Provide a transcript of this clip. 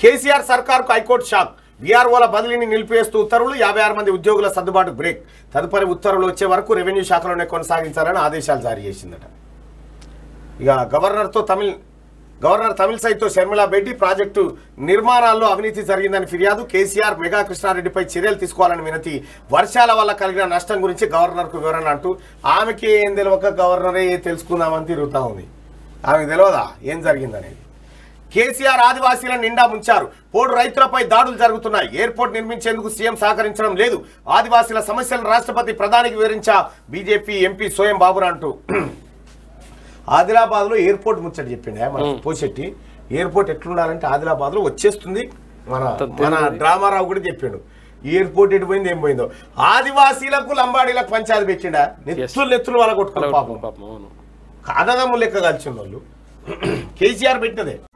కేసీఆర్ సర్కార్కు high court shock బీఆర్ఓల బదిలీని నిలిపివేస్తూ ఉత్తర్వులు యాభై ఆరు మంది ఉద్యోగుల సర్దుబాటు బ్రేక్ తదుపరి ఉత్తర్వులు వచ్చే వరకు రెవెన్యూ శాఖలోనే కొనసాగించాలని ఆదేశాలు జారీ చేసిందట ఇక గవర్నర్తో తమిళ్ గవర్నర్ తమిళసైతో షర్మిలా భేటీ ప్రాజెక్టు నిర్మాణాల్లో అవినీతి జరిగిందని ఫిర్యాదు కేసీఆర్ మెగా కృష్ణారెడ్డిపై చర్యలు తీసుకోవాలని వినతి వర్షాల వల్ల కలిగిన నష్టం గురించి గవర్నర్కు వివరణ అంటూ ఆమెకి ఏం తెలియక గవర్నరే తెలుసుకుందామని తిరుగుతా ఉంది ఆమెకు తెలియదా ఏం జరిగిందనేది కేసీఆర్ ఆదివాసీలను నిండా ముంచారు పోడు రైతులపై దాడులు జరుగుతున్నాయి ఎయిర్పోర్ట్ నిర్మించేందుకు సీఎం సహకరించడం లేదు ఆదివాసీల సమస్యలను రాష్ట్రపతి ప్రధానికి వివరించా బీజేపీ ఎంపీ సోయం బాబురా అంటూ ఆదిలాబాద్ లో ఎయిర్పోర్ట్ ముచ్చట చెప్పిండే మన పోచెట్టి ఎయిర్పోర్ట్ ఎట్లుండాలంటే ఆదిలాబాద్ లో వచ్చేస్తుంది మన మన డ్రామారావు కూడా చెప్పిండు ఎయిర్పోర్ట్ ఎటు పోయింది ఏం పోయిందో ఆదివాసీలకు లంబాడీలకు పంచాయతీ పెట్టిండా నెత్తులు నెత్తులు వాళ్ళ కొట్టుకున్నారు పాపం పాపం అవును కాదగమ్ము లెక్క కలిసిన వాళ్ళు కేసీఆర్ పెట్టినదే